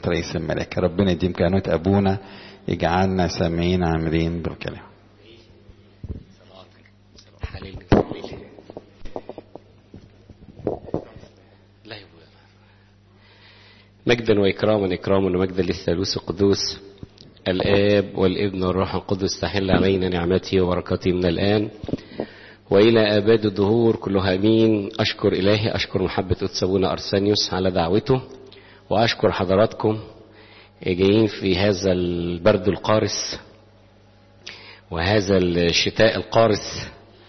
رئيس الملائكة ربنا يديم كهنوت أبونا يجعلنا سامعين عاملين بالكلام مجدا واكراما اكراما ومجدا للثالوث القدوس الاب والابن والروح القدس تحل علينا نعمته وبركاته من الان والى اباد الدهور كلها امين اشكر الهي اشكر محبه قدس ابونا ارسانيوس على دعوته واشكر حضراتكم جايين في هذا البرد القارس وهذا الشتاء القارس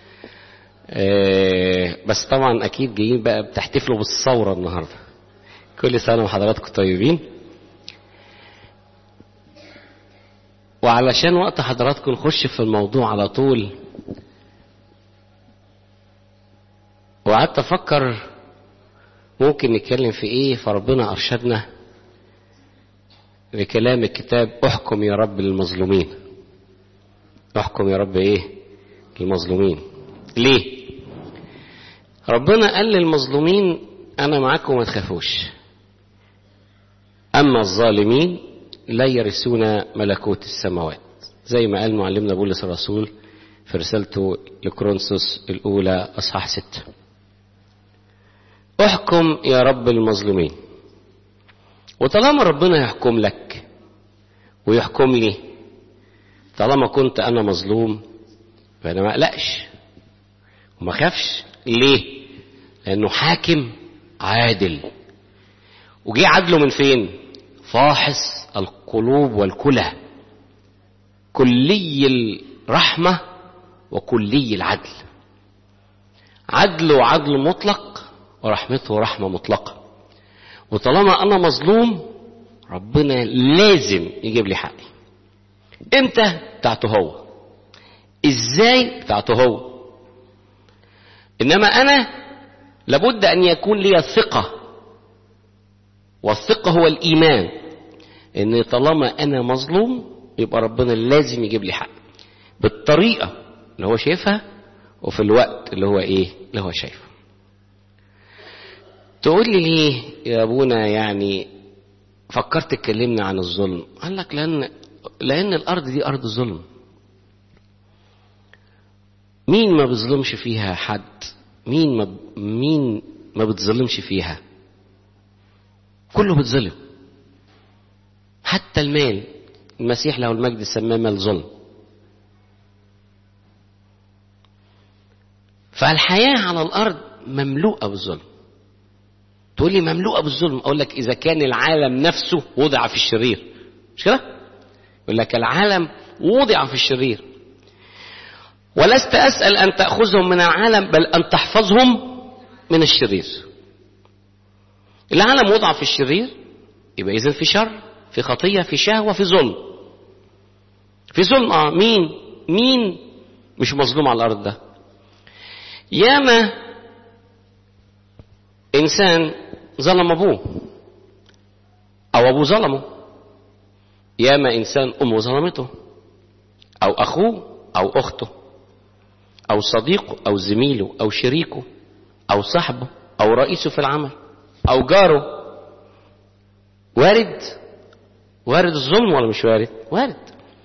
بس طبعا اكيد جايين بقى بتحتفلوا بالثوره النهارده كل سنه وحضراتكم طيبين وعلشان وقت حضراتكم نخش في الموضوع على طول وقعدت افكر ممكن نتكلم في ايه فربنا ارشدنا بكلام الكتاب احكم يا رب للمظلومين احكم يا رب ايه للمظلومين ليه ربنا قال للمظلومين انا معاكم ما تخافوش اما الظالمين لا يرثون ملكوت السماوات زي ما قال معلمنا بولس الرسول في رسالته لكرونسوس الاولى اصحاح ستة احكم يا رب المظلومين وطالما ربنا يحكم لك ويحكم لي طالما كنت انا مظلوم فانا ما اقلقش وما خافش ليه لانه حاكم عادل وجي عدله من فين فاحص القلوب والكلى كلي الرحمه وكلي العدل عدله عدل مطلق ورحمته رحمه مطلقه وطالما انا مظلوم ربنا لازم يجيب لي حقي امتى بتاعته هو ازاي بتاعته هو انما انا لابد ان يكون لي ثقه والثقه هو الايمان ان طالما انا مظلوم يبقى ربنا لازم يجيب لي حق بالطريقه اللي هو شايفها وفي الوقت اللي هو ايه اللي هو شايفه تقول لي ليه يا ابونا يعني فكرت تكلمنا عن الظلم قال لك لان لان الارض دي ارض ظلم مين ما بيظلمش فيها حد مين ما مين ما بتظلمش فيها كله بتظلم حتى المال المسيح له المجد سماه مال ظلم فالحياة على الأرض مملوءة بالظلم تقول لي مملوءة بالظلم أقول لك إذا كان العالم نفسه وضع في الشرير مش كده؟ يقول لك العالم وضع في الشرير ولست أسأل أن تأخذهم من العالم بل أن تحفظهم من الشرير العالم وضع في الشرير يبقى إذا في شر في خطية في شهوة في ظلم في ظلم آه مين مين مش مظلوم على الأرض ده ياما إنسان ظلم أبوه أو أبوه ظلمه ياما إنسان أمه ظلمته أو أخوه أو أخته أو صديقه أو زميله أو شريكه أو صاحبه أو رئيسه في العمل أو جاره وارد وارد الظلم ولا مش وارد وارد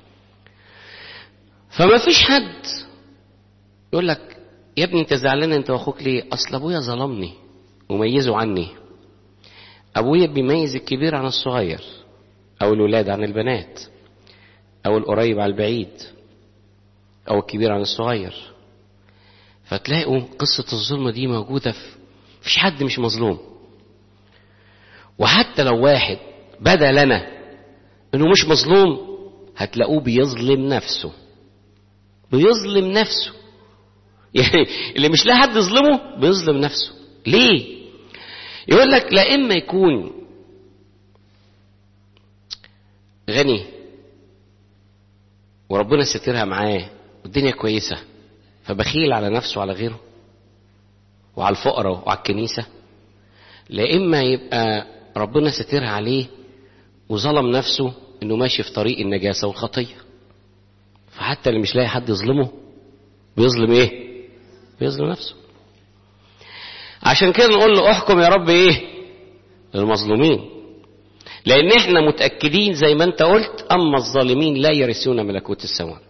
فما فيش حد يقول لك يا ابني انت زعلان انت واخوك ليه اصل ابويا ظلمني وميزه عني ابويا بيميز الكبير عن الصغير او الولاد عن البنات او القريب عن البعيد او الكبير عن الصغير فتلاقوا قصة الظلم دي موجودة في مفيش حد مش مظلوم وحتى لو واحد بدا لنا انه مش مظلوم هتلاقوه بيظلم نفسه بيظلم نفسه يعني اللي مش لاقي حد يظلمه بيظلم نفسه ليه يقول لك لا اما يكون غني وربنا سترها معاه والدنيا كويسه فبخيل على نفسه وعلى غيره وعلى الفقراء وعلى الكنيسه لا اما يبقى ربنا سترها عليه وظلم نفسه انه ماشي في طريق النجاسه والخطيه فحتى اللي مش لاقي حد يظلمه بيظلم ايه بيظلم نفسه عشان كده نقول له احكم يا رب ايه للمظلومين لان احنا متاكدين زي ما انت قلت اما الظالمين لا يرثون ملكوت السماء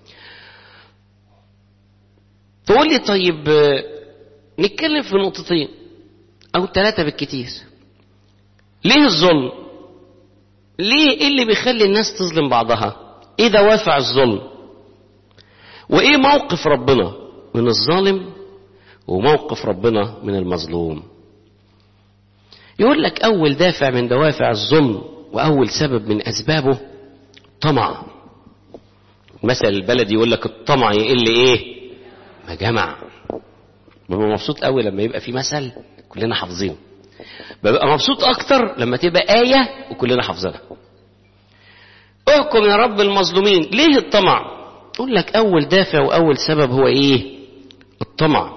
تقول لي طيب نتكلم في نقطتين او ثلاثه بالكتير ليه الظلم ليه ايه اللي بيخلي الناس تظلم بعضها ايه دوافع الظلم وايه موقف ربنا من الظالم وموقف ربنا من المظلوم يقول لك اول دافع من دوافع الظلم واول سبب من اسبابه طمع مثل البلد يقول لك الطمع يقل ايه ما جمع ببقى مبسوط قوي لما يبقى في مثل كلنا حافظينه ببقى مبسوط اكتر لما تبقى ايه وكلنا حافظينها احكم يا رب المظلومين ليه الطمع يقول لك اول دافع واول سبب هو ايه الطمع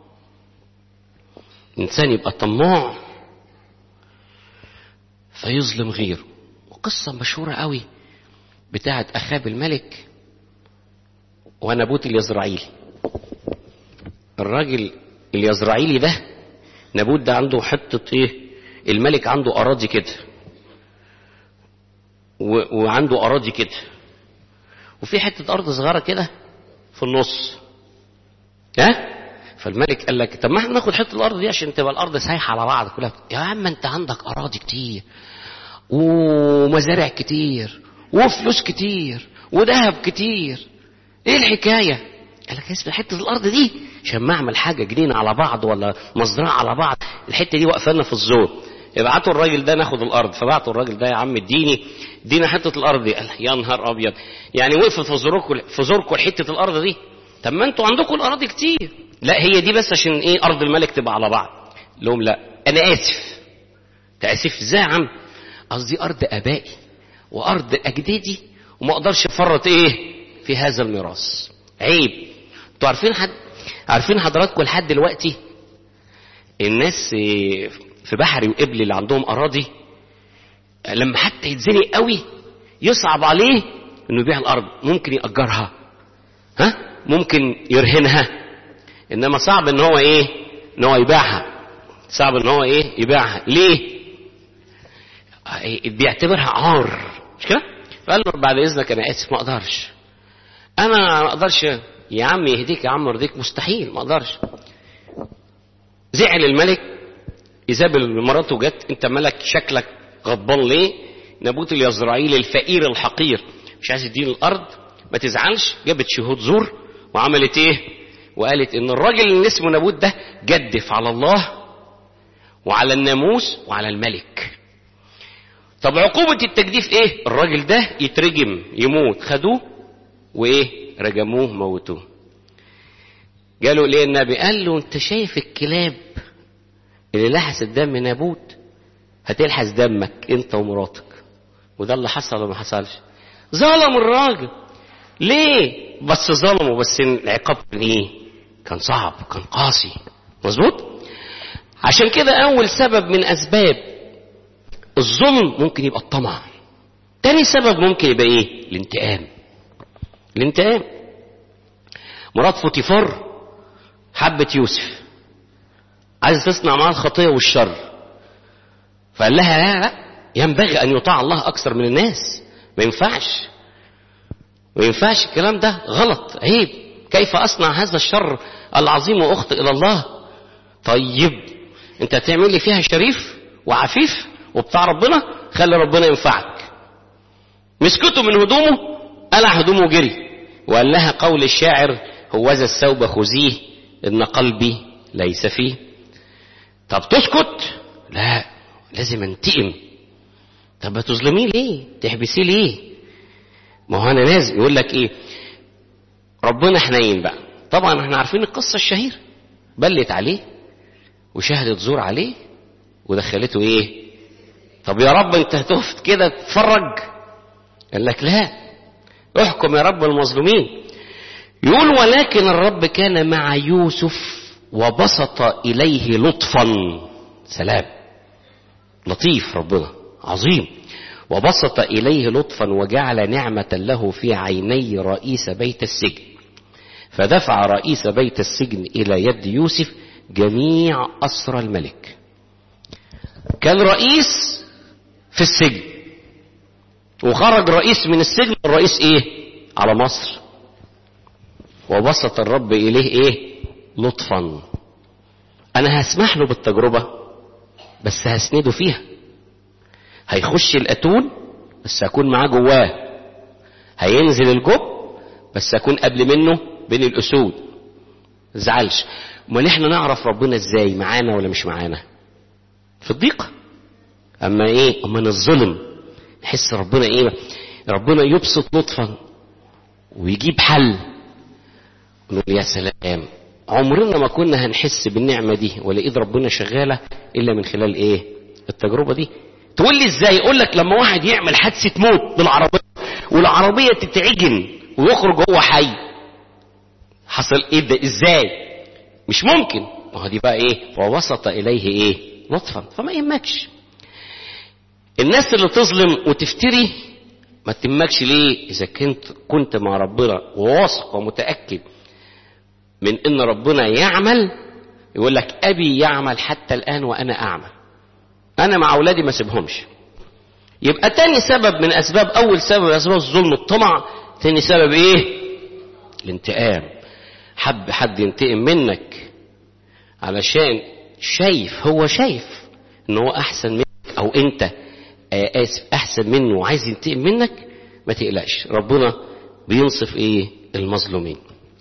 الانسان يبقى طماع فيظلم غيره وقصة مشهورة قوي بتاعت أخاب الملك ونبوت اليزرعيلي الراجل اليزرعيلي ده نبوت ده عنده حتة ايه الملك عنده أراضي كده و... وعنده أراضي كده وفي حتة أرض صغيرة كده في النص ها فالملك قال لك طب ما احنا ناخد حته الارض دي عشان تبقى الارض سايحه على بعض كلها يا عم انت عندك اراضي كتير ومزارع كتير وفلوس كتير وذهب كتير ايه الحكايه قال لك اسمع حته الارض دي عشان ما اعمل حاجه جنينه على بعض ولا مزرعه على بعض الحته دي واقفه لنا في الزور ابعتوا الراجل ده ناخد الارض فبعتوا الراجل ده يا عم اديني ادينا حته الارض دي قال يا نهار ابيض يعني وقفت في زوركم في زوركم حته الارض دي طب ما انتوا عندكم الاراضي كتير لا هي دي بس عشان ايه ارض الملك تبقى على بعض لهم لا انا اسف تاسف ازاي يا عم قصدي ارض ابائي وارض اجدادي وما اقدرش افرط ايه في هذا الميراث عيب انتوا عارفين حد عارفين حضراتكم لحد دلوقتي الناس في بحري وقبلي اللي عندهم اراضي لما حتى يتزنق قوي يصعب عليه انه يبيع الارض ممكن ياجرها ها ممكن يرهنها انما صعب ان هو ايه ان هو يبيعها صعب ان هو ايه يبيعها ليه بيعتبرها عار مش كده فقال له بعد اذنك انا اسف ما اقدرش انا ما اقدرش يا عم يهديك يا عم يرضيك مستحيل ما اقدرش زعل الملك ايزابل مراته جت انت ملك شكلك غضبان ليه نبوت اليزرعيلي الفقير الحقير مش عايز يديني الارض ما تزعلش جابت شهود زور وعملت ايه وقالت ان الراجل اللي اسمه نبوت ده جدف على الله وعلى الناموس وعلى الملك طب عقوبة التجديف ايه الراجل ده يترجم يموت خدوه وايه رجموه موتوه قالوا ليه النبي قال له انت شايف الكلاب اللي لحست دم نابوت هتلحس دمك انت ومراتك وده اللي حصل ولا ما حصلش ظلم الراجل ليه بس ظلمه بس العقاب كان ايه كان صعب كان قاسي مظبوط عشان كده اول سبب من اسباب الظلم ممكن يبقى الطمع تاني سبب ممكن يبقى ايه الانتقام الانتقام مرات فوتيفار حبت يوسف عايز تصنع معاه الخطيه والشر فقال لها لا لا ينبغي ان يطاع الله اكثر من الناس ما ينفعش ما ينفعش الكلام ده غلط عيب كيف اصنع هذا الشر العظيم واخطئ الى الله طيب انت هتعمل لي فيها شريف وعفيف وبتاع ربنا خلي ربنا ينفعك مسكته من هدومه قلع هدومه وجري وقال لها قول الشاعر هوذا الثوب خذيه ان قلبي ليس فيه طب تسكت لا لازم انتقم طب تظلميه ليه تحبسيه ليه ما هو انا لازم يقول لك ايه ربنا حنين بقى طبعا احنا عارفين القصه الشهيره بلت عليه وشهدت زور عليه ودخلته ايه طب يا رب انت هتقف كده تتفرج قال لك لا احكم يا رب المظلومين يقول ولكن الرب كان مع يوسف وبسط اليه لطفا سلام لطيف ربنا عظيم وبسط اليه لطفا وجعل نعمه له في عيني رئيس بيت السجن فدفع رئيس بيت السجن الى يد يوسف جميع اسرى الملك كان رئيس في السجن وخرج رئيس من السجن الرئيس ايه على مصر وبسط الرب اليه ايه لطفا انا هسمح له بالتجربة بس هسنده فيها هيخش الاتون بس هكون معاه جواه هينزل الجب بس هكون قبل منه بين الاسود زعلش امال احنا نعرف ربنا ازاي معانا ولا مش معانا في الضيقة اما ايه اما الظلم نحس ربنا ايه ربنا يبسط لطفا ويجيب حل نقول يا سلام عمرنا ما كنا هنحس بالنعمة دي ولا ايد ربنا شغالة الا من خلال ايه التجربة دي تقول لي ازاي اقول لك لما واحد يعمل حادثة موت بالعربية والعربية تتعجن ويخرج هو حي حصل ايه ده ازاي مش ممكن ما هو دي بقى ايه ووسط اليه ايه لطفا فما يهمكش الناس اللي تظلم وتفتري ما تهمكش ليه اذا كنت كنت مع ربنا وواثق ومتاكد من ان ربنا يعمل يقول لك ابي يعمل حتى الان وانا اعمل انا مع اولادي ما سيبهمش يبقى تاني سبب من اسباب اول سبب من اسباب الظلم الطمع تاني سبب ايه الانتقام حب حد ينتقم منك علشان شايف هو شايف ان هو احسن منك او انت آه اسف احسن منه وعايز ينتقم منك ما تقلقش ربنا بينصف ايه المظلومين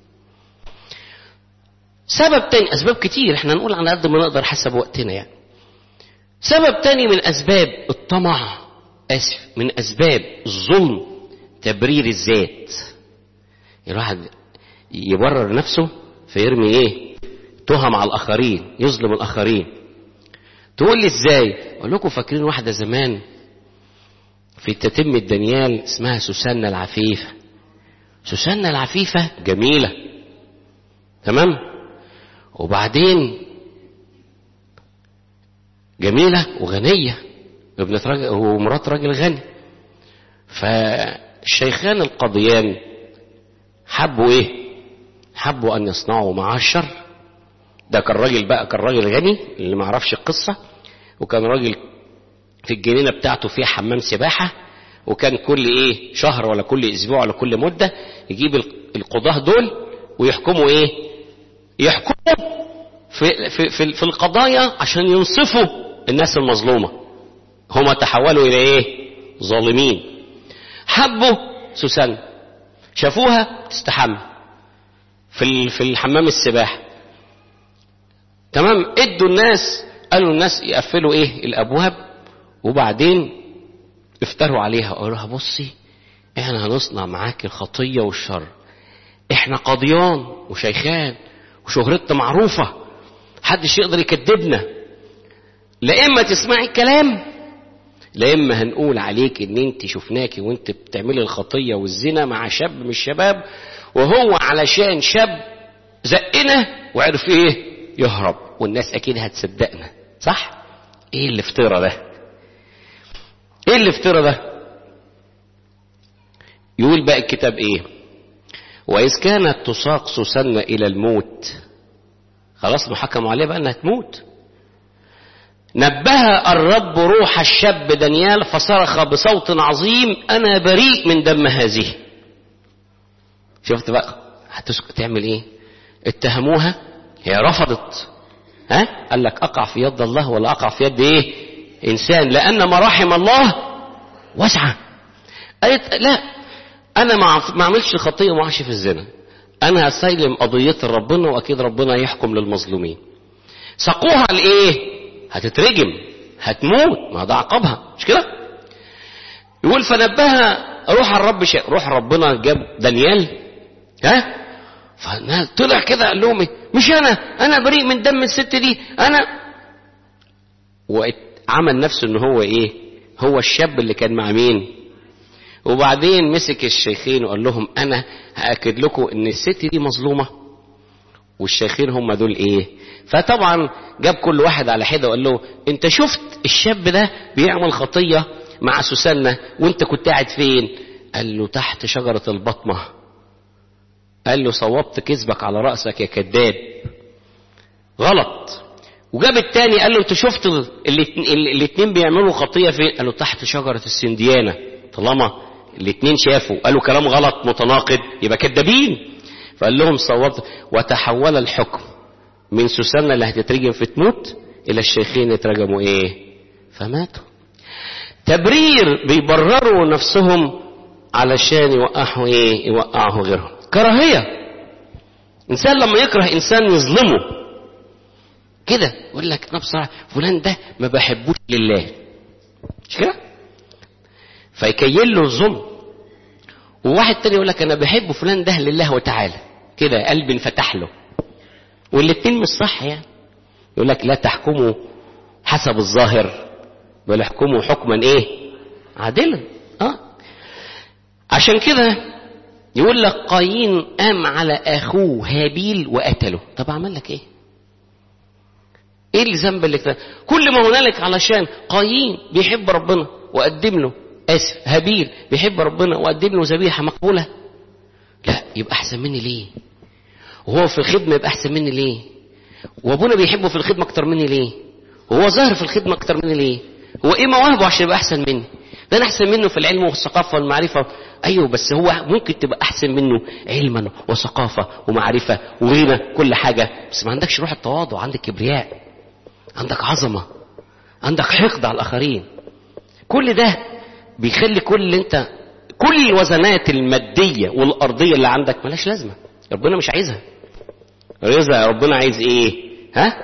سبب تاني اسباب كتير احنا نقول على قد ما نقدر حسب وقتنا يعني سبب تاني من اسباب الطمع اسف من اسباب الظلم تبرير الذات الواحد يبرر نفسه فيرمي ايه تهم على الاخرين يظلم الاخرين تقول لي ازاي اقول لكم فاكرين واحده زمان في تتمة دانيال اسمها سوسنة العفيفة سوسنة العفيفة جميلة تمام وبعدين جميلة وغنية ابنة راجل ومرات راجل غني فالشيخان القاضيان حبوا ايه حبوا ان يصنعوا معاه الشر ده كان راجل بقى كان راجل غني اللي ما عرفش القصة وكان راجل في الجنينة بتاعته فيها حمام سباحة وكان كل ايه شهر ولا كل اسبوع ولا كل مدة يجيب القضاة دول ويحكموا ايه يحكموا في, في, في, في القضايا عشان ينصفوا الناس المظلومة هما تحولوا الى ايه ظالمين حبوا سوسن شافوها تستحمى في في الحمام السباحه تمام ادوا الناس قالوا الناس يقفلوا ايه الابواب وبعدين افتروا عليها قالوا لها بصي احنا هنصنع معاك الخطيه والشر احنا قاضيان وشيخان وشهرتنا معروفه محدش يقدر يكذبنا لا اما تسمعي الكلام لا اما هنقول عليك ان انت شفناكي وانت بتعملي الخطيه والزنا مع شاب من الشباب وهو علشان شاب زقنا وعرف ايه يهرب والناس اكيد هتصدقنا صح ايه الافتراء ده ايه الافتراء ده يقول بقى الكتاب ايه واذ كانت تساق سوسنة الى الموت خلاص محكم عليه بقى انها تموت نبه الرب روح الشاب دانيال فصرخ بصوت عظيم انا بريء من دم هذه شفت بقى هتسكت تعمل ايه اتهموها هي رفضت ها قال لك اقع في يد الله ولا اقع في يد ايه انسان لان مراحم الله واسعه قالت لا انا ما اعملش خطيه وما في الزنا انا هسلم قضيتي لربنا واكيد ربنا يحكم للمظلومين سقوها لايه هتترجم هتموت ما ده عقابها مش كده يقول فنبهها روح الرب شيء روح ربنا جاب دانيال ها فطلع كده قال لهم مش انا انا بريء من دم الست دي انا وعمل نفسه ان هو ايه هو الشاب اللي كان مع مين وبعدين مسك الشيخين وقال لهم انا هاكد لكم ان الست دي مظلومه والشيخين هم دول ايه فطبعا جاب كل واحد على حده وقال له انت شفت الشاب ده بيعمل خطيه مع سوسنة وانت كنت قاعد فين قال له تحت شجرة البطمة قال له صوبت كذبك على رأسك يا كذاب غلط وجاب التاني قال له انت شفت الاتنين بيعملوا خطية فين قال له تحت شجرة السنديانة طالما الاثنين شافوا قالوا كلام غلط متناقض يبقى كذابين فقال لهم صوبت وتحول الحكم من سوسنة اللي هتترجم في تموت الى الشيخين اترجموا ايه فماتوا تبرير بيبرروا نفسهم علشان يوقعوا ايه يوقعوا غيرهم كراهية انسان لما يكره انسان يظلمه كده يقول لك انا بصراحه فلان ده ما بحبوش لله مش كده فيكيل له الظلم وواحد تاني يقول لك انا بحب فلان ده لله وتعالى كده قلبي انفتح له والاتنين مش صح يعني يقول لك لا تحكموا حسب الظاهر بل احكموا حكما ايه عادلا اه عشان كده يقول لك قايين قام على اخوه هابيل وقتله طب عمل لك ايه ايه الذنب اللي كده كل ما هنالك علشان قايين بيحب ربنا وقدم له اسف هابيل بيحب ربنا وقدم له ذبيحه مقبوله لا يبقى احسن مني ليه وهو في الخدمه يبقى احسن مني ليه وابونا بيحبه في الخدمه اكتر مني ليه وهو ظاهر في الخدمه اكتر مني ليه هو ايه مواهبه عشان يبقى احسن مني ده انا احسن منه في العلم والثقافه والمعرفه ايوه بس هو ممكن تبقى احسن منه علما وثقافه ومعرفه وغنى كل حاجه بس ما عندكش روح التواضع عندك كبرياء عندك عظمه عندك حقد على الاخرين كل ده بيخلي كل اللي انت كل الوزنات الماديه والارضيه اللي عندك ملهاش لازمه ربنا مش عايزها رزق ربنا عايز ايه ها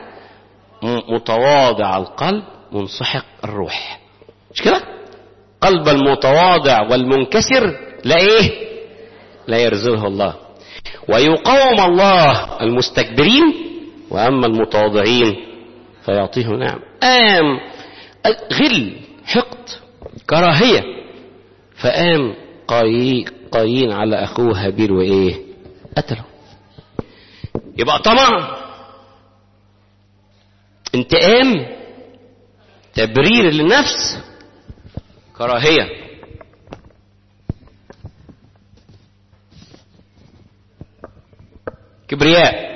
متواضع القلب منسحق الروح مش كده قلب المتواضع والمنكسر لا ايه لا يرزقه الله ويقاوم الله المستكبرين واما المتواضعين فيعطيهم نعم قام غل حقد كراهية فقام قاي قايين على اخوه هابيل وايه قتله يبقى طمع انتقام تبرير للنفس كراهية كبرياء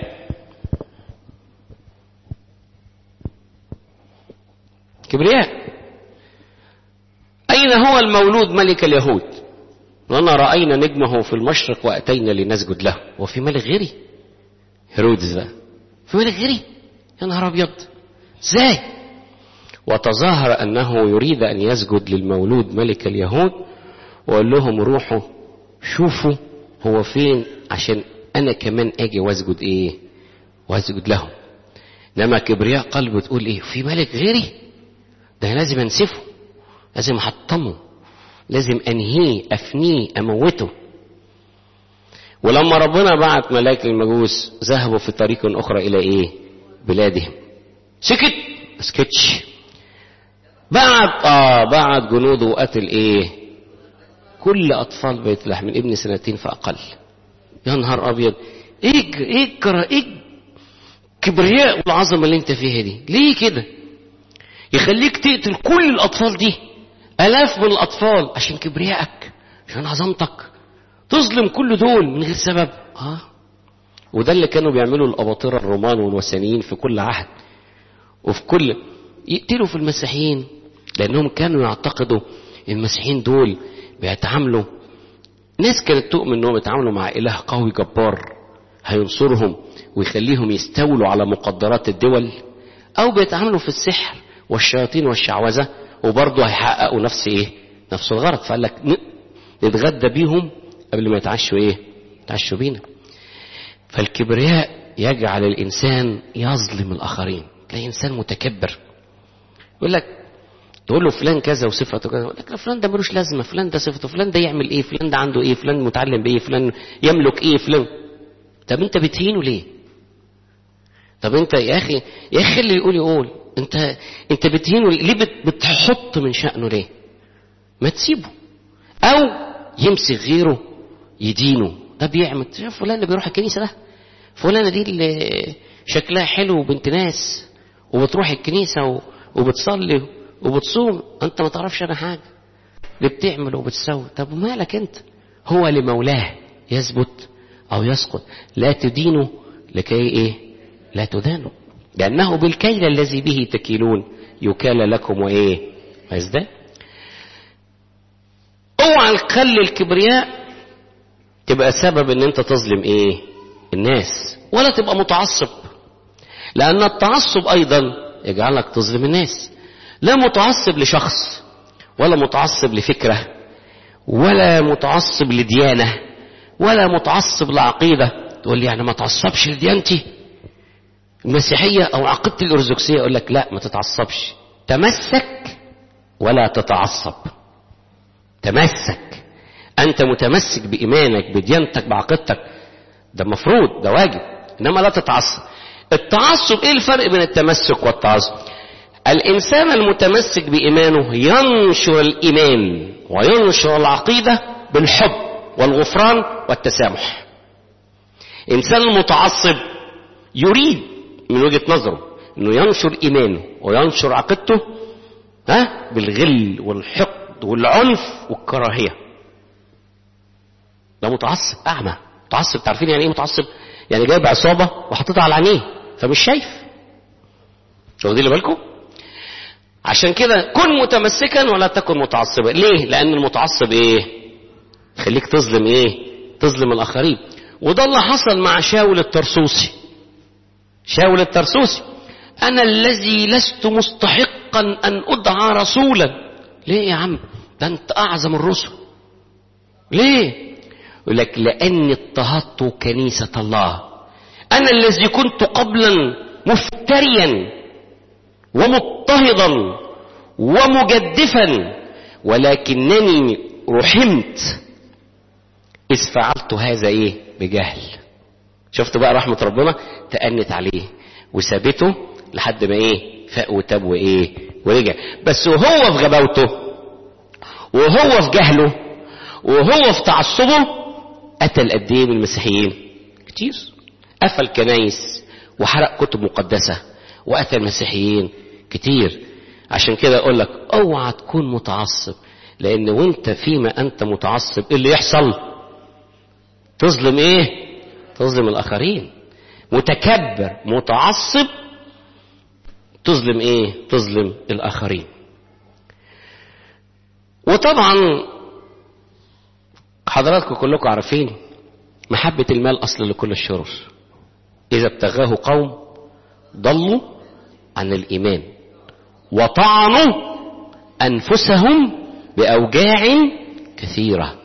كبرياء أين هو المولود ملك اليهود لنا رأينا نجمه في المشرق وأتينا لنسجد له وفي ملك غيري هيرودس ده في ملك غيري يا نهار أبيض ازاي وتظاهر أنه يريد أن يسجد للمولود ملك اليهود وقال لهم روحوا شوفوا هو فين عشان أنا كمان أجي وأسجد إيه وأسجد له لما كبرياء قلبه تقول إيه في ملك غيري ده لازم أنسفه لازم أحطمه لازم أنهيه أفنيه أموته ولما ربنا بعت ملاك المجوس ذهبوا في طريق أخرى إلى إيه بلادهم سكت سكتش بعت اه بعت جنوده وقتل ايه كل اطفال بيت لحم من ابن سنتين فاقل يا نهار ابيض ايه ايه الكرا ايه الكبرياء والعظمه اللي انت فيها دي ليه كده يخليك تقتل كل الاطفال دي الاف من الاطفال عشان كبريائك عشان عظمتك تظلم كل دول من غير سبب اه وده اللي كانوا بيعملوا الاباطره الرومان والوثنيين في كل عهد وفي كل يقتلوا في المسيحيين لانهم كانوا يعتقدوا المسيحيين دول بيتعاملوا ناس كانت تؤمن انهم يتعاملوا مع اله قوي جبار هينصرهم ويخليهم يستولوا على مقدرات الدول او بيتعاملوا في السحر والشياطين والشعوذه وبرضه هيحققوا نفس ايه نفس الغرض فقال لك نتغدى بيهم قبل ما يتعشوا ايه يتعشوا بينا فالكبرياء يجعل الانسان يظلم الاخرين تلاقي انسان متكبر يقول لك تقول له فلان كذا وصفته كذا يقول لك فلان ده ملوش لازمه فلان ده صفته فلان ده يعمل ايه فلان ده عنده ايه فلان متعلم بايه فلان يملك ايه فلان طب انت بتهينه ليه طب انت يا اخي يا اخي اللي يقول يقول انت انت بتهينه ليه بت بتحط من شأنه ليه ما تسيبه او يمسك غيره يدينه طب يعمل شوف فلان اللي بيروح الكنيسه ده فلانه دي اللي شكلها حلو وبنت ناس وبتروح الكنيسه وبتصلي وبتصوم انت ما تعرفش انا حاجه اللي بتعمل وبتسوي طب ومالك انت هو لمولاه يثبت او يسقط لا تدينه لكي ايه لا تدانوا لانه بالكيل الذي به تكيلون يكال لكم وايه ويزداد اوعى تخلي الكبرياء تبقى سبب ان انت تظلم ايه الناس ولا تبقى متعصب لان التعصب ايضا يجعلك تظلم الناس لا متعصب لشخص ولا متعصب لفكرة ولا متعصب لديانة ولا متعصب لعقيدة تقول لي يعني ما تعصبش لديانتي المسيحية او عقيدتي الارثوذكسية اقول لك لا ما تتعصبش تمسك ولا تتعصب تمسك انت متمسك بايمانك بديانتك بعقيدتك ده مفروض ده واجب انما لا تتعصب التعصب ايه الفرق بين التمسك والتعصب الانسان المتمسك بايمانه ينشر الايمان وينشر العقيده بالحب والغفران والتسامح انسان المتعصب يريد من وجهه نظره انه ينشر ايمانه وينشر عقيدته ها بالغل والحقد والعنف والكراهيه ده متعصب اعمى متعصب تعرفين يعني ايه متعصب يعني جايب عصابه وحاططها على عينيه فمش شايف واخدين بالكم عشان كده كن متمسكا ولا تكن متعصبا ليه لان المتعصب ايه خليك تظلم ايه تظلم الاخرين وده اللي حصل مع شاول الترسوسي شاول الترسوسي انا الذي لست مستحقا ان ادعى رسولا ليه يا عم ده انت اعظم الرسل ليه يقول لك لاني اضطهدت كنيسه الله انا الذي كنت قبلا مفتريا ومضطهدا ومجدفا ولكنني رحمت إذ فعلت هذا إيه بجهل شفت بقى رحمة ربنا تأنت عليه وسابته لحد ما إيه فاق وتاب وإيه ورجع بس وهو في غباوته وهو في جهله وهو في تعصبه قتل قد إيه من المسيحيين كتير قفل كنايس وحرق كتب مقدسة وقتل مسيحيين كتير عشان كده اقول لك اوعى تكون متعصب لان وانت فيما انت متعصب ايه اللي يحصل تظلم ايه تظلم الاخرين متكبر متعصب تظلم ايه تظلم الاخرين وطبعا حضراتكم كلكم عارفين محبة المال أصل لكل الشرور إذا ابتغاه قوم ضلوا عن الإيمان وطعنوا أنفسهم بأوجاع كثيرة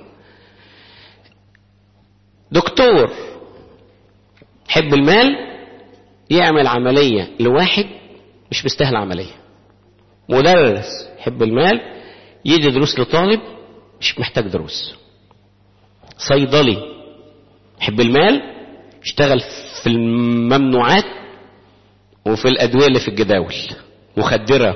دكتور حب المال يعمل عملية لواحد مش مستاهل عملية مدرس حب المال يدي دروس لطالب مش محتاج دروس صيدلي يحب المال يشتغل في الممنوعات وفي الأدوية اللي في الجداول مخدرة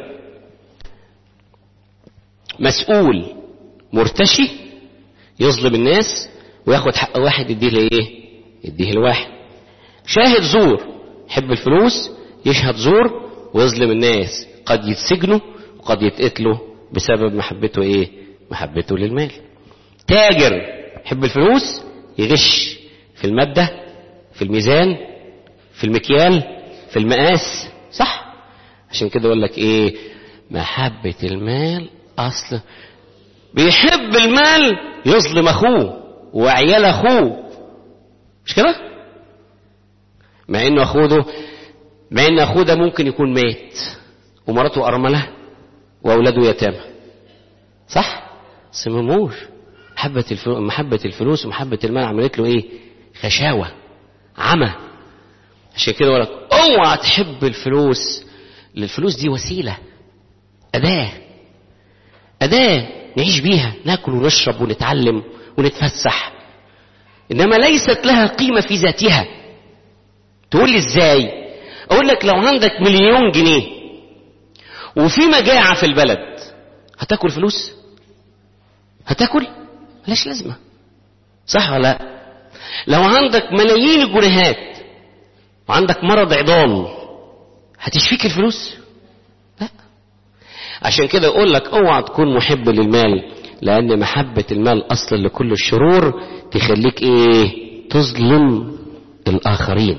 مسؤول مرتشي يظلم الناس وياخد حق واحد يديه لايه يديه لواحد شاهد زور يحب الفلوس يشهد زور ويظلم الناس قد يتسجنوا وقد يتقتلوا بسبب محبته ايه محبته للمال تاجر يحب الفلوس يغش في المادة في الميزان في المكيال في المقاس صح عشان كده يقول لك ايه محبة المال اصل بيحب المال يظلم اخوه وعيال اخوه مش كده مع ان اخوه ده مع ان اخوه ده ممكن يكون مات ومراته ارمله واولاده يتامى صح سمموش محبة الفلوس محبة الفلوس ومحبة المال عملت له ايه غشاوة عمى عشان كده لك اوعى تحب الفلوس الفلوس دي وسيلة أداة أداة نعيش بيها ناكل ونشرب ونتعلم ونتفسح إنما ليست لها قيمة في ذاتها تقول لي إزاي أقول لك لو عندك مليون جنيه وفي مجاعة في البلد هتاكل فلوس هتاكل ملاش لازمة صح ولا لا لو عندك ملايين الجنيهات وعندك مرض عضال هتشفيك الفلوس لا عشان كده اقول لك اوعى تكون محب للمال لان محبة المال اصل لكل الشرور تخليك ايه تظلم الاخرين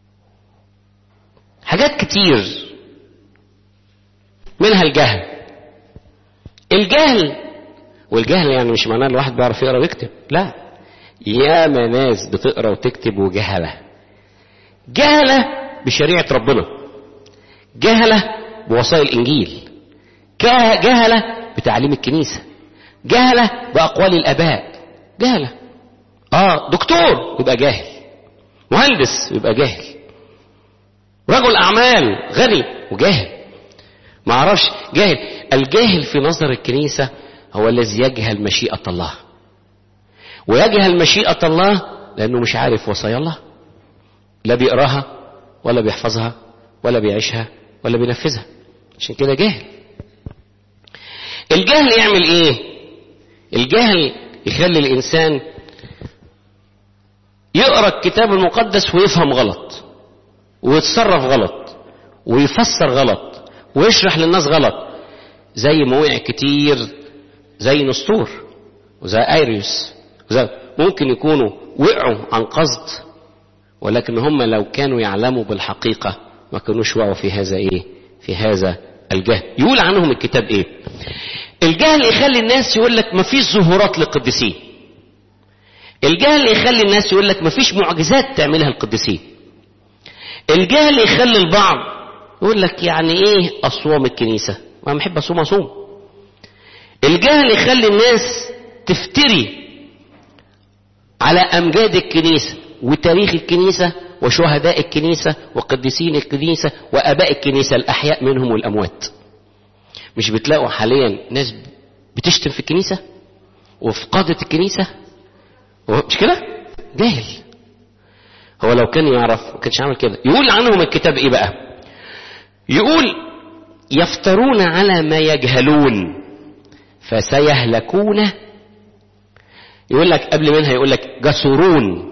حاجات كتير منها الجهل الجهل والجهل يعني مش معناه الواحد بيعرف يقرا ويكتب لا ياما ناس بتقرا وتكتب وجهله جهله بشريعه ربنا جهله بوصايا الانجيل جهله بتعليم الكنيسه جهله باقوال الاباء جهله اه دكتور يبقى جاهل مهندس يبقى جاهل رجل اعمال غني وجاهل ما اعرفش جاهل الجاهل في نظر الكنيسه هو الذي يجهل مشيئه الله ويجهل مشيئه الله لانه مش عارف وصايا الله لا بيقراها ولا بيحفظها ولا بيعيشها ولا بينفذها عشان كده جاهل الجهل يعمل ايه الجهل يخلي الانسان يقرا الكتاب المقدس ويفهم غلط ويتصرف غلط ويفسر غلط ويشرح للناس غلط زي ما وقع كتير زي نسطور وزي ايريوس وزي ممكن يكونوا وقعوا عن قصد ولكن هم لو كانوا يعلموا بالحقيقة ما كانوش وقعوا في هذا ايه في هذا الجهل يقول عنهم الكتاب ايه الجهل يخلي الناس يقول لك ما فيش ظهورات للقديسين الجهل يخلي الناس يقول لك ما فيش معجزات تعملها القديسين الجهل يخلي البعض يقول لك يعني ايه اصوام الكنيسة ما بحب اصوم اصوم الجهل يخلي الناس تفتري على امجاد الكنيسة وتاريخ الكنيسة وشهداء الكنيسة وقديسين الكنيسة واباء الكنيسة الاحياء منهم والاموات مش بتلاقوا حاليا ناس بتشتم في الكنيسة وفي قادة الكنيسة مش كده جاهل هو لو كان يعرف ما كانش عمل كده يقول عنهم الكتاب ايه بقى يقول يفترون على ما يجهلون فسيهلكون يقول لك قبل منها يقول لك جسرون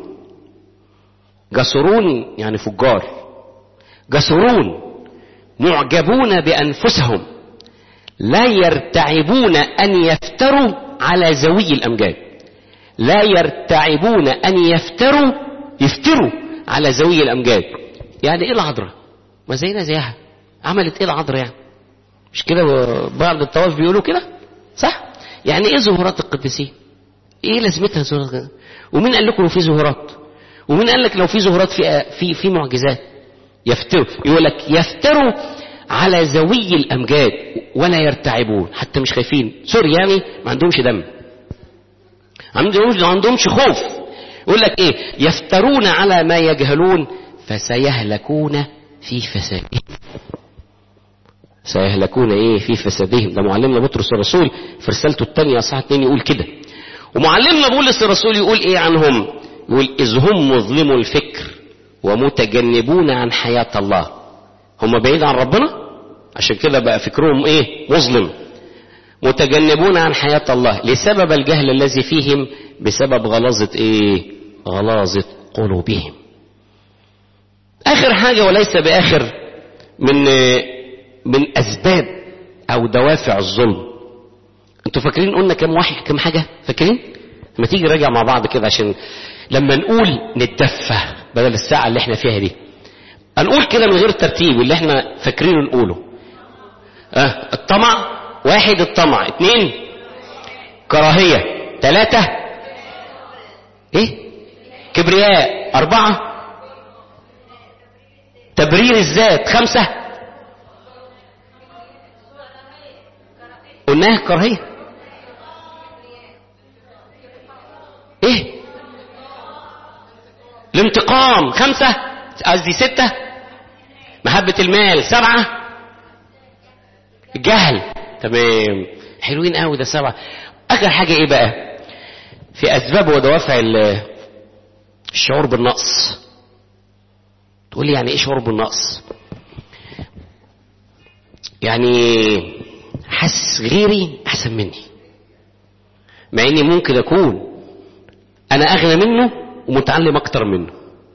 جسرون يعني فجار جسرون معجبون بانفسهم لا يرتعبون ان يفتروا على ذوي الامجاد لا يرتعبون ان يفتروا يفتروا على ذوي الامجاد يعني ايه العذراء ما زينا زيها عملت ايه العذراء يعني مش كده بعض الطواف بيقولوا كده صح يعني ايه ظهورات القديسين ايه لازمتها ظهورات القديسين ومين قال لكم في ظهورات ومين قال لك لو في ظهورات في في في معجزات يفتروا يقول لك يفتروا على ذوي الامجاد ولا يرتعبون حتى مش خايفين سوري يعني ما عندهمش دم عندهمش ما عندهمش خوف يقول لك ايه يفترون على ما يجهلون فسيهلكون في فسادهم سيهلكون ايه في فسادهم ده معلمنا بطرس الرسول في رسالته الثانيه اصحاح 2 يقول كده ومعلمنا بولس الرسول يقول ايه عنهم يقول اذ هم مظلموا الفكر ومتجنبون عن حياه الله هم بعيد عن ربنا عشان كده بقى فكرهم ايه مظلم متجنبون عن حياة الله لسبب الجهل الذي فيهم بسبب غلاظة ايه غلاظة قلوبهم اخر حاجة وليس باخر من من اسباب او دوافع الظلم انتوا فاكرين قلنا كم واحد كم حاجة فاكرين لما تيجي نراجع مع بعض كده عشان لما نقول نتدفى بدل الساعة اللي احنا فيها دي هنقول كده من غير ترتيب اللي احنا فاكرينه نقوله اه الطمع واحد الطمع اثنين كراهية ثلاثة ايه كبرياء أربعة تبرير الذات خمسة قلناها كراهية ايه الانتقام خمسة قصدي ستة محبة المال سبعة الجهل تمام حلوين قوي ده سبعة آخر حاجة إيه بقى في أسباب ودوافع الشعور بالنقص تقول لي يعني إيه شعور بالنقص يعني حاسس غيري أحسن مني مع إني ممكن أكون أنا أغنى منه ومتعلم أكتر منه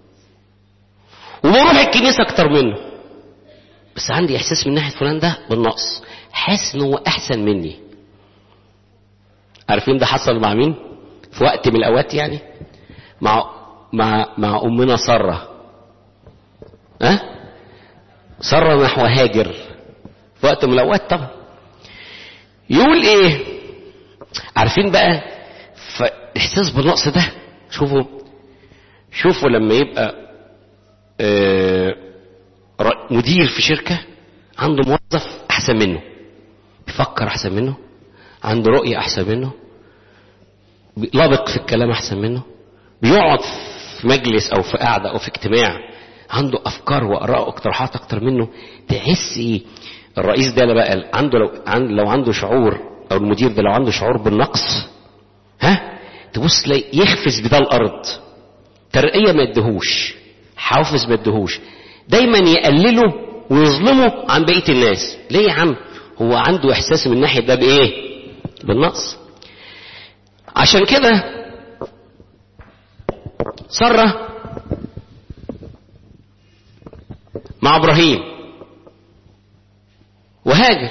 وبروح الكنيسة أكتر منه بس عندي إحساس من ناحية فلان ده بالنقص حاسس إن هو أحسن مني عارفين ده حصل مع مين؟ في وقت من الأوقات يعني مع مع مع أمنا سارة ها؟ أه؟ سارة نحو هاجر في وقت من الأوقات طبعا يقول ايه عارفين بقى فاحساس بالنقص ده شوفوا شوفوا لما يبقى آه مدير في شركة عنده موظف احسن منه بيفكر احسن منه عنده رؤية احسن منه لابق في الكلام احسن منه بيقعد في مجلس او في قعدة او في اجتماع عنده افكار واراء واقتراحات اكتر منه تحس ايه الرئيس ده بقى عنده لو عند لو عنده شعور او المدير ده لو عنده شعور بالنقص ها تبص تلاقي يخفز بده الارض ترقيه ما يدهوش حافز ما يدهوش دايما يقلله ويظلمه عن بقيه الناس ليه يا عم هو عنده احساس من ناحيه ده بايه بالنقص عشان كده سره مع ابراهيم وهاجر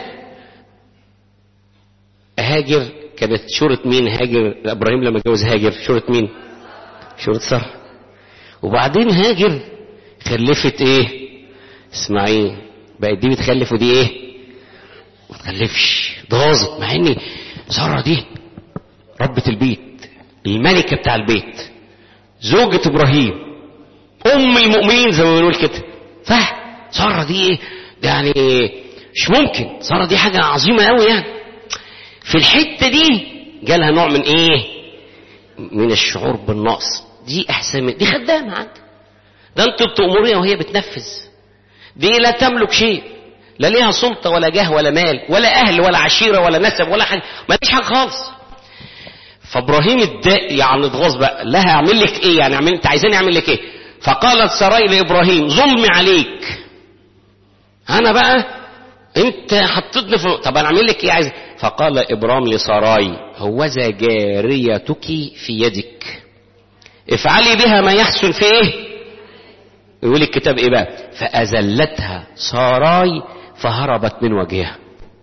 هاجر كانت شورة مين هاجر ابراهيم لما اتجوز هاجر شورة مين شورة سارة وبعدين هاجر خلفت ايه اسماعيل بقت دي بتخلف ودي ايه ما تخلفش ضاظت مع ان سارة دي ربة البيت الملكة بتاع البيت زوجة ابراهيم ام المؤمنين زي ما بنقول كده صح سارة دي ايه ده يعني مش ممكن سارة دي حاجة عظيمة قوي يعني في الحتة دي جالها نوع من ايه من الشعور بالنقص دي احسن من دي خدامة عندك ده انت بتأمريها وهي بتنفذ دي لا تملك شيء لا ليها سلطة ولا جاه ولا مال ولا أهل ولا عشيرة ولا نسب ولا حاجة ما فيش حاجة خالص فابراهيم اتضايق يعني اتغاظ بقى لها اعمل لك ايه يعني اعمل انت عايزاني اعمل لك ايه فقالت سراي لابراهيم ظلمي عليك انا بقى انت حطيتني في طب انا اعمل لك ايه عايز فقال ابرام لسراي هوذا جاريتك في يدك افعلي بها ما يحسن في ايه يقول الكتاب ايه بقى فازلتها ساراي فهربت من وجهها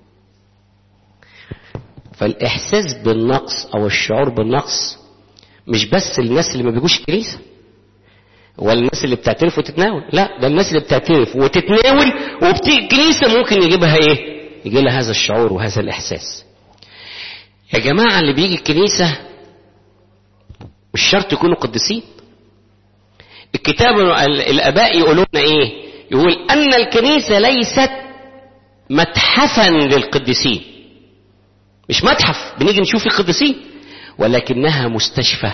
فالاحساس بالنقص او الشعور بالنقص مش بس الناس اللي ما بيجوش الكنيسه ولا الناس اللي بتعترف وتتناول لا ده الناس اللي بتعترف وتتناول وبتيجي الكنيسه ممكن يجيبها ايه يجي لها هذا الشعور وهذا الاحساس يا جماعه اللي بيجي الكنيسه مش شرط يكونوا قديسين الكتاب الاباء يقولون ايه يقول ان الكنيسه ليست متحفا للقديسين مش متحف بنيجي نشوف القديسين ولكنها مستشفى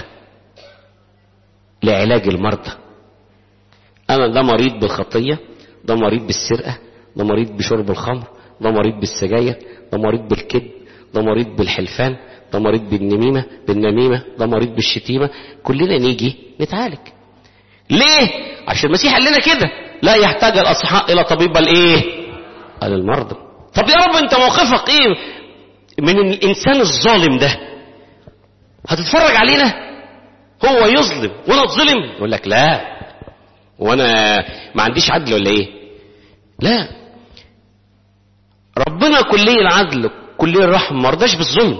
لعلاج المرضى انا ده مريض بالخطيه ده مريض بالسرقه ده مريض بشرب الخمر ده مريض بالسجاير ده مريض بالكذب ده مريض بالحلفان ده مريض بالنميمه بالنميمه ده مريض بالشتيمه كلنا نيجي نتعالج ليه عشان المسيح قال لنا كده لا يحتاج الاصحاء الى طبيب الايه قال المرضى طب يا رب انت موقفك ايه من الانسان الظالم ده هتتفرج علينا هو يظلم وانا اتظلم يقول لك لا وانا ما عنديش عدل ولا ايه لا ربنا كلي العدل كلي الرحمه ما رضاش بالظلم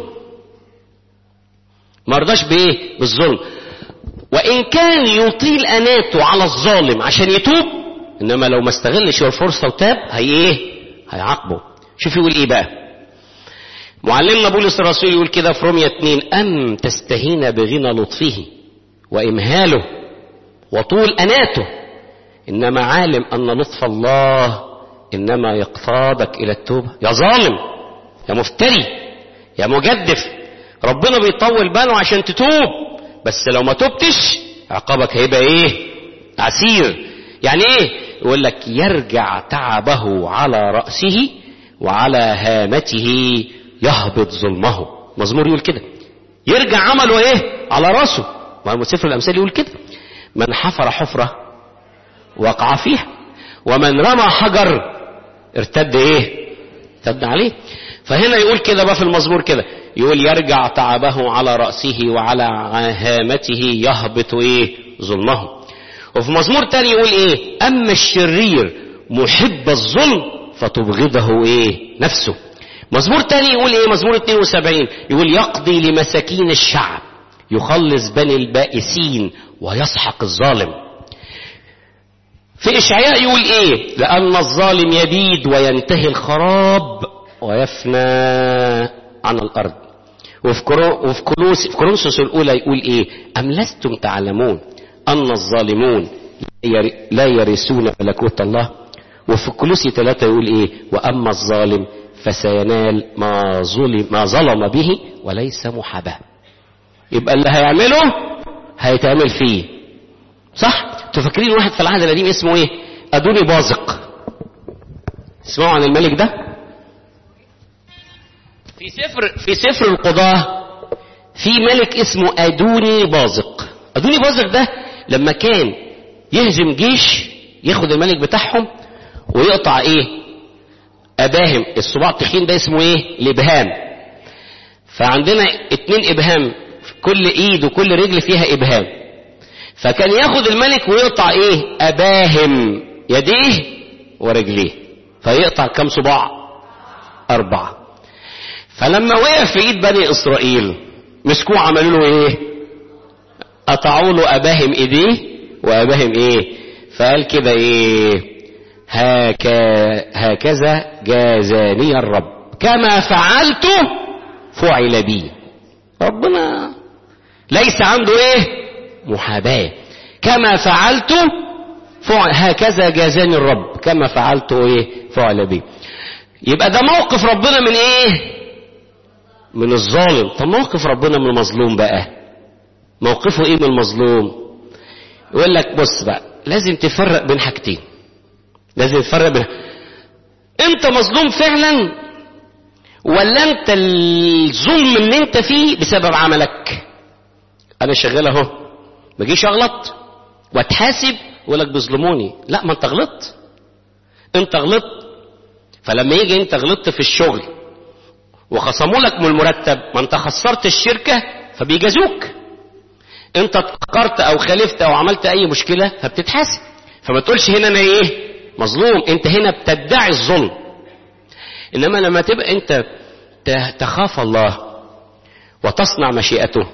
ما رضاش بايه بالظلم وان كان يطيل اناته على الظالم عشان يتوب انما لو ما استغلش الفرصه وتاب هي ايه هيعاقبه شوف يقول ايه بقى معلمنا بولس الرسول يقول كده في رومية 2 أم تستهين بغنى لطفه وإمهاله وطول أناته إنما عالم أن لطف الله إنما يقتادك إلى التوبة يا ظالم يا مفتري يا مجدف ربنا بيطول باله عشان تتوب بس لو ما تبتش عقابك هيبقى ايه عسير يعني ايه يقول لك يرجع تعبه على رأسه وعلى هامته يهبط ظلمه مزمور يقول كده يرجع عمله ايه على راسه ما سفر الامثال يقول كده من حفر حفرة وقع فيها ومن رمى حجر ارتد ايه ارتد عليه فهنا يقول كده بقى في المزمور كده يقول يرجع تعبه على رأسه وعلى هامته يهبط ايه ظلمه وفي مزمور تاني يقول ايه اما الشرير محب الظلم فتبغضه ايه نفسه مزمور تاني يقول ايه مزمور 72 يقول يقضي لمساكين الشعب يخلص بني البائسين ويسحق الظالم في اشعياء يقول ايه لان الظالم يبيد وينتهي الخراب ويفنى عن الأرض وفي كرو- وفي كولوس في كورنثوس الأولى يقول إيه أم لستم تعلمون أن الظالمون ير- لا يرثون ملكوت الله وفي كولوسي ثلاثة يقول إيه وأما الظالم فسينال ما ظلم ما ظلم به وليس محاباه يبقى اللي هيعمله هيتعمل فيه صح انتوا فاكرين واحد في العهد القديم اسمه ايه ادوني بازق اسمعوا عن الملك ده في سفر في سفر القضاة في ملك اسمه ادوني بازق ادوني بازق ده لما كان يهزم جيش ياخد الملك بتاعهم ويقطع ايه اباهم الصباع التخين ده اسمه ايه الابهام فعندنا اتنين ابهام في كل ايد وكل رجل فيها ابهام فكان ياخد الملك ويقطع ايه اباهم يديه ورجليه فيقطع كم صباع اربعة فلما وقع في ايد بني اسرائيل مسكوه عملوا له ايه قطعوا له اباهم ايديه واباهم ايه فقال كده ايه هكا هكذا جازاني الرب كما فعلت فعل بي ربنا ليس عنده ايه محاباة كما فعلت فعل هكذا جازاني الرب كما فعلت ايه فعل بي يبقى ده موقف ربنا من ايه من الظالم طب موقف ربنا من المظلوم بقى موقفه ايه من المظلوم يقول لك بص بقى لازم تفرق بين حاجتين لازم تفرق بين انت مظلوم فعلا ولا انت الظلم اللي انت فيه بسبب عملك انا شغال اهو ما اجيش اغلط واتحاسب ويقول لك بيظلموني لا ما انت غلطت انت غلطت فلما يجي انت غلطت في الشغل وخصموا لك من المرتب ما انت خسرت الشركة فبيجازوك انت اتقرت او خالفت او عملت اي مشكلة فبتتحاسب فما تقولش هنا انا ايه مظلوم انت هنا بتدعي الظلم انما لما تبقى انت ت- تخاف الله وتصنع مشيئته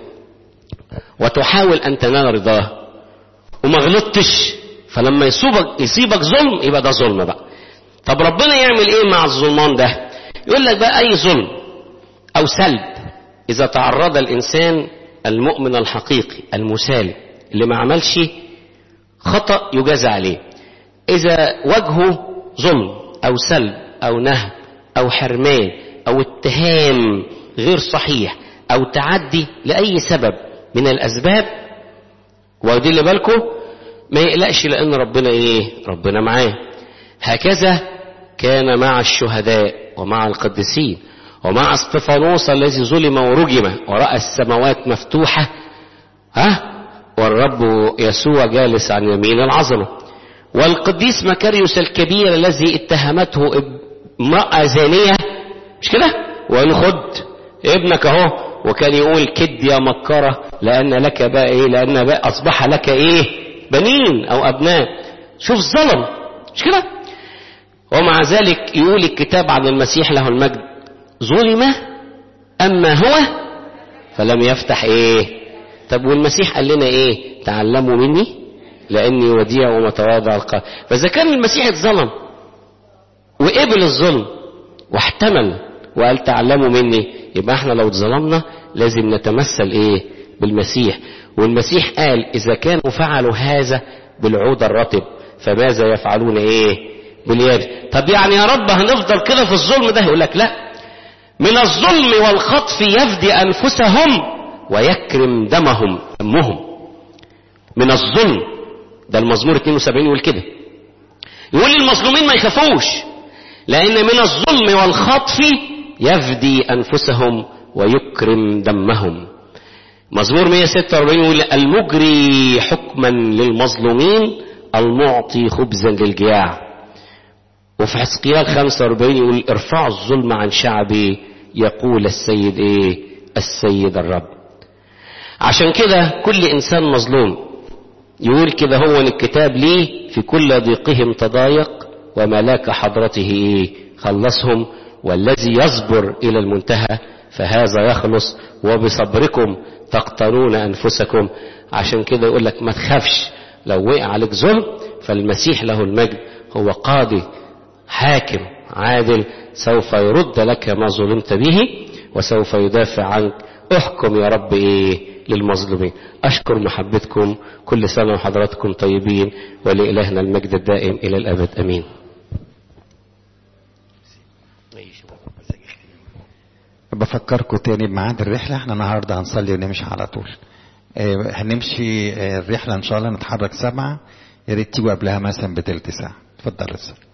وتحاول ان تنال رضاه وما غلطتش فلما يصيبك يصيبك ظلم يبقى ده ظلم بقى طب ربنا يعمل ايه مع الظلمان ده يقول لك بقى اي ظلم او سلب اذا تعرض الانسان المؤمن الحقيقي المسالم اللي ما عملش خطأ يجازى عليه اذا وجهه ظلم او سلب او نهب او حرمان او اتهام غير صحيح او تعدي لاي سبب من الاسباب واخدين اللي بالكم ما يقلقش لان ربنا ايه ربنا معاه هكذا كان مع الشهداء ومع القديسين ومع اسطفانوس الذي ظلم ورجم وراى السماوات مفتوحه ها والرب يسوع جالس عن يمين العظمه والقديس مكاريوس الكبير الذي اتهمته امراه زانيه مش كده وقال خد ابنك اهو وكان يقول كد يا مكرة لأن لك بقى إيه لأن بقى أصبح لك إيه بنين أو أبناء شوف ظلم مش كده ومع ذلك يقول الكتاب عن المسيح له المجد ظلم أما هو فلم يفتح إيه طب والمسيح قال لنا إيه تعلموا مني لأني وديع ومتواضع القلب فإذا كان المسيح اتظلم وقبل الظلم واحتمل وقال تعلموا مني يبقى احنا لو اتظلمنا لازم نتمثل ايه بالمسيح والمسيح قال اذا كانوا فعلوا هذا بالعود الرطب فماذا يفعلون ايه باليابس طب يعني يا رب هنفضل كده في الظلم ده يقول لك لا من الظلم والخطف يفدي انفسهم ويكرم دمهم دمهم من الظلم ده المزمور 72 يقول كده يقول المظلومين ما يخافوش لان من الظلم والخطف يفدي أنفسهم ويكرم دمهم مزمور 146 يقول المجري حكما للمظلومين المعطي خبزا للجياع وفي حسقيال 45 يقول ارفعوا الظلم عن شعبي يقول السيد ايه السيد الرب عشان كده كل انسان مظلوم يقول كده هو الكتاب ليه في كل ضيقهم تضايق وملاك حضرته ايه خلصهم والذي يصبر إلى المنتهى فهذا يخلص وبصبركم تقتلون أنفسكم عشان كده يقول لك ما تخافش لو وقع عليك ظلم فالمسيح له المجد هو قاضي حاكم عادل سوف يرد لك ما ظلمت به وسوف يدافع عنك احكم يا رب ايه للمظلومين اشكر محبتكم كل سنة وحضراتكم طيبين ولإلهنا المجد الدائم الى الابد امين بفكركم تاني بميعاد الرحلة احنا النهاردة هنصلي ونمشي على طول اه هنمشي اه الرحلة ان شاء الله نتحرك سبعة يا ريت تيجوا قبلها مثلا بتلت ساعة اتفضل يا